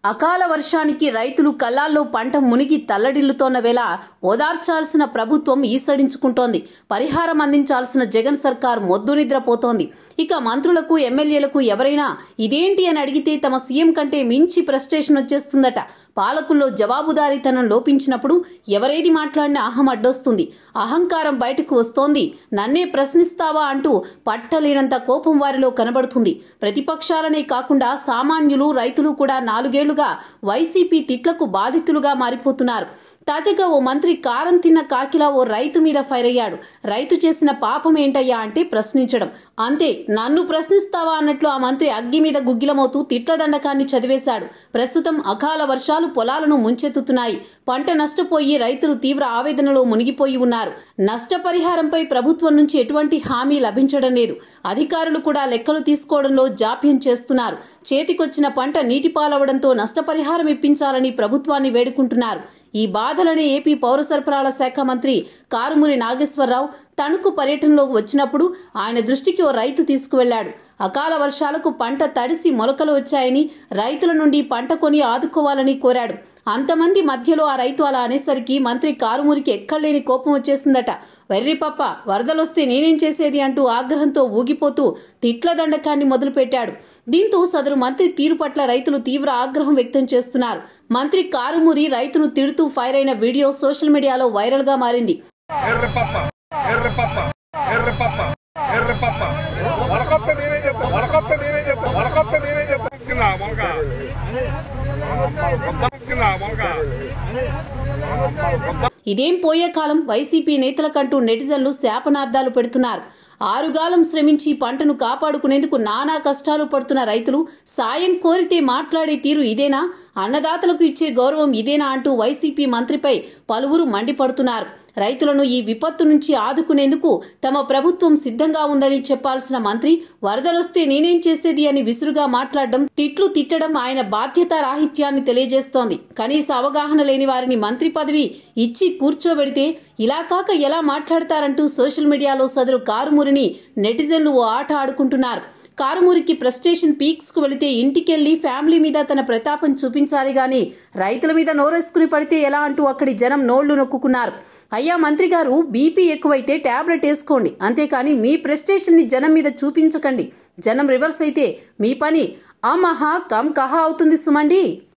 అకాల వర్షానికి రైతులు కళ్ళాల్లో పంట మునిగి తల్లడిల్లుతోన్న వేళ ఓదార్చాల్సిన ప్రభుత్వం ఈసడించుకుంటోంది పరిహారం అందించాల్సిన జగన్ సర్కార్ మొద్దు నిద్రపోతోంది ఇక మంత్రులకు ఎమ్మెల్యేలకు ఎవరైనా ఇదేంటి అని అడిగితే తమ సీఎం కంటే మించి ప్రెస్టేషన్ వచ్చేస్తుందట పాలకుల్లో జవాబుదారీతనం లోపించినప్పుడు ఎవరేది మాట్లాడినా అహం అడ్డొస్తుంది అహంకారం బయటకు వస్తోంది నన్నే ప్రశ్నిస్తావా అంటూ పట్టలేనంత కోపం వారిలో కనబడుతుంది ప్రతిపక్షాలనే కాకుండా సామాన్యులు రైతులు కూడా నాలుగేళ్లుగా వైసీపీ తిట్లకు బాధితులుగా మారిపోతున్నారు తాజాగా ఓ మంత్రి కారం తిన్న కాకిలా ఓ రైతు మీద ఫైర్ అయ్యాడు రైతు చేసిన పాపం ఏంటయ్యా అంటే ప్రశ్నించడం అంతే నన్ను ప్రశ్నిస్తావా అన్నట్లు ఆ మంత్రి అగ్గి మీద గుగ్గిలమవుతూ తిట్ల దండకాన్ని చదివేశాడు ప్రస్తుతం అకాల వర్షాలు పొలాలను ముంచెత్తుతున్నాయి పంట నష్టపోయి రైతులు తీవ్ర ఆవేదనలో మునిగిపోయి ఉన్నారు నష్టపరిహారంపై ప్రభుత్వం నుంచి ఎటువంటి హామీ లభించడం లేదు అధికారులు కూడా లెక్కలు తీసుకోవడంలో జాప్యం చేస్తున్నారు చేతికొచ్చిన పంట నీటిపాలవడంతో నష్టపరిహారం ఇప్పించాలని ప్రభుత్వాన్ని వేడుకుంటున్నారు ఈ బాధలని ఏపీ పౌర సరఫరాల శాఖ మంత్రి కారుమూరి నాగేశ్వరరావు తణుకు పర్యటనలో వచ్చినప్పుడు ఆయన దృష్టికి ఓ రైతు తీసుకువెళ్లాడు అకాల వర్షాలకు పంట తడిసి మొలకలు వచ్చాయని రైతుల నుండి పంట కొని ఆదుకోవాలని కోరాడు అంతమంది మధ్యలో ఆ రైతు అలా అనేసరికి మంత్రి కారుమూరికి ఎక్కడలేని కోపం వచ్చేసిందట వెర్రిపప్ప వరదలొస్తే నేనేం చేసేది అంటూ ఆగ్రహంతో ఊగిపోతూ తిట్ల దండకాన్ని మొదలుపెట్టాడు దీంతో సదరు మంత్రి తీరు పట్ల రైతులు తీవ్ర ఆగ్రహం వ్యక్తం చేస్తున్నారు మంత్రి కారుమూరి రైతును తిడుతూ ఫైర్ అయిన వీడియో సోషల్ మీడియాలో వైరల్ గా మారింది ఎర్ర పప్ప ఎర్ర పప్ప ఎర్ర పప్ప ఎర్ర పప్ప వరకొత్త నేనే చెప్తా వరకొత్త నేనే చెప్తా వరకొత్త నేనే చెప్తా చిన్న మొలక చిన్న మొలక ఇదేం పోయే కాలం వైసీపీ నేతలకంటూ నెటిజన్లు శాపనార్థాలు పెడుతున్నారు ఆరుగాలం శ్రమించి పంటను కాపాడుకునేందుకు నానా కష్టాలు పడుతున్న రైతులు సాయం కోరితే మాట్లాడే తీరు ఇదేనా అన్నదాతలకు ఇచ్చే గౌరవం ఇదేనా అంటూ వైసీపీ మంత్రిపై పలువురు మండిపడుతున్నారు రైతులను ఈ విపత్తు నుంచి ఆదుకునేందుకు తమ ప్రభుత్వం సిద్ధంగా ఉందని చెప్పాల్సిన మంత్రి వరదలొస్తే నేనేం చేసేది అని విసురుగా మాట్లాడడం తిట్లు తిట్టడం ఆయన బాధ్యత రాహిత్యాన్ని తెలియజేస్తోంది కనీస అవగాహన లేని వారిని మంత్రి పదవి ఇచ్చి కూర్చోబెడితే ఇలా కాక ఎలా మాట్లాడతారంటూ సోషల్ మీడియాలో సదరు కారుమూరిని నెటిజన్లు ఓ ఆట ఆడుకుంటున్నారు కారుమూరికి ప్రెస్టేషన్ పీక్స్ కు వెళితే ఇంటికెళ్లి ఫ్యామిలీ మీద తన ప్రతాపం చూపించాలి గాని రైతుల మీద నోరేసుకుని పడితే ఎలా అంటూ అక్కడి జనం నోళ్లు నొక్కుకున్నారు అయ్యా మంత్రి గారు బీపీ ఎక్కువైతే టాబ్లెట్ వేసుకోండి అంతేకాని మీ ప్రెస్టేషన్ ని జనం మీద చూపించకండి జనం రివర్స్ అయితే మీ పని ఆ మహా కమ్ కహా అవుతుంది సుమండి